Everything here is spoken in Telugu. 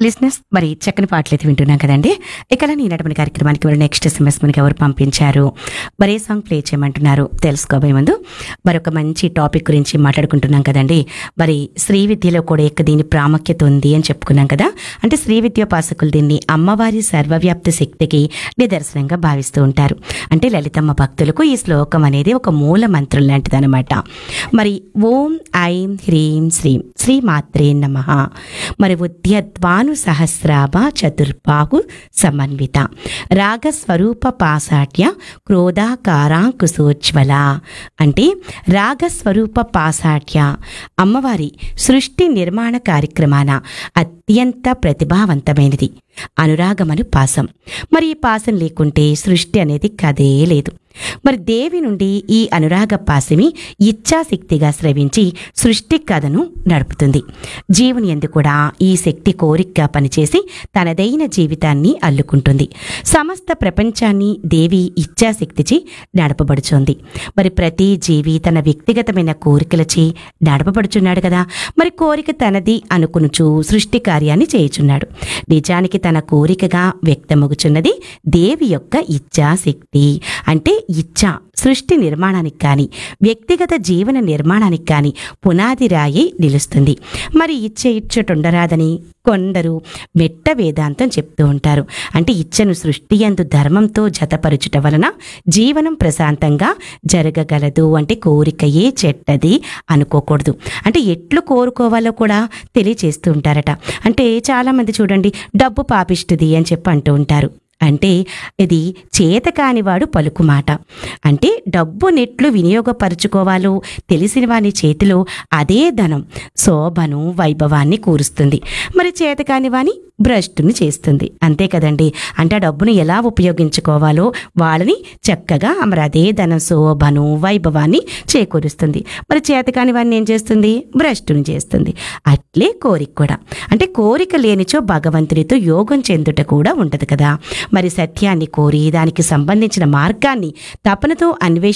లిస్నెస్ మరి చక్కని పాటలు అయితే వింటున్నాం కదండి ఇక ఈ నడపని కార్యక్రమానికి మరి నెక్స్ట్ ఎస్ఎంఎస్ మనకి ఎవరు పంపించారు మరి ఏ సాంగ్ ప్లే చేయమంటున్నారు తెలుసుకోబోయే ముందు మరొక మంచి టాపిక్ గురించి మాట్లాడుకుంటున్నాం కదండి మరి శ్రీ విద్యలో కూడా యొక్క దీని ప్రాముఖ్యత ఉంది అని చెప్పుకున్నాం కదా అంటే శ్రీ విద్యోపాసకులు దీన్ని అమ్మవారి సర్వవ్యాప్త శక్తికి నిదర్శనంగా భావిస్తూ ఉంటారు అంటే లలితమ్మ భక్తులకు ఈ శ్లోకం అనేది ఒక మూల మంత్రం లాంటిదన్నమాట మరి ఓం ఐం హ్రీం శ్రీం శ్రీ మాత్రే నమ మరి ఉద్యద్వాను సహస్రాభ చతుర్బాహు సమన్విత రాగస్వరూప పాసాట్య క్రోధాకారాంకుశోజ్వల అంటే రాగస్వరూప పాసాట్య అమ్మవారి సృష్టి నిర్మాణ కార్యక్రమాన అత్యంత ప్రతిభావంతమైనది అనురాగమను పాసం మరి ఈ పాసం లేకుంటే సృష్టి అనేది కదే లేదు మరి దేవి నుండి ఈ అనురాగ పాసిమి ఇచ్ఛాశక్తిగా స్రవించి సృష్టి కథను నడుపుతుంది జీవుని ఎందు కూడా ఈ శక్తి కోరికగా పనిచేసి తనదైన జీవితాన్ని అల్లుకుంటుంది సమస్త ప్రపంచాన్ని దేవి ఇచ్ఛాశక్తిచి నడపబడుచుంది మరి ప్రతి జీవి తన వ్యక్తిగతమైన కోరికలచే నడపబడుచున్నాడు కదా మరి కోరిక తనది అనుకునుచు సృష్టి కార్యాన్ని చేయుచున్నాడు నిజానికి తన కోరికగా వ్యక్తమగుచున్నది దేవి యొక్క ఇచ్ఛాశక్తి అంటే ఇచ్ఛ సృష్టి నిర్మాణానికి కానీ వ్యక్తిగత జీవన నిర్మాణానికి కానీ పునాది రాయి నిలుస్తుంది మరి ఇచ్చ ఇచ్చటుండరాదని కొందరు మెట్ట వేదాంతం చెప్తూ ఉంటారు అంటే ఇచ్చను సృష్టి ఎందు ధర్మంతో జతపరుచుట వలన జీవనం ప్రశాంతంగా జరగగలదు అంటే కోరికయే చెడ్డది అనుకోకూడదు అంటే ఎట్లు కోరుకోవాలో కూడా తెలియచేస్తూ ఉంటారట అంటే చాలామంది చూడండి డబ్బు పాపిస్తుంది అని చెప్పి అంటూ ఉంటారు అంటే ఇది చేతకానివాడు పలుకు మాట అంటే డబ్బు నెట్లు వినియోగపరుచుకోవాలో తెలిసిన వాని చేతిలో అదే ధనం శోభను వైభవాన్ని కూరుస్తుంది మరి చేతకాని వాని భ్రష్టుని చేస్తుంది అంతే కదండి అంటే ఆ డబ్బును ఎలా ఉపయోగించుకోవాలో వాళ్ళని చక్కగా మరి అదే ధనం శోభను వైభవాన్ని చేకూరుస్తుంది మరి చేతకాని వాడిని ఏం చేస్తుంది భ్రష్టుని చేస్తుంది అట్లే కోరిక కూడా అంటే కోరిక లేనిచో భగవంతునితో యోగం చెందుట కూడా ఉండదు కదా మరి సత్యాన్ని కోరి దానికి సంబంధించిన మార్గాన్ని తపనతో అన్వేషి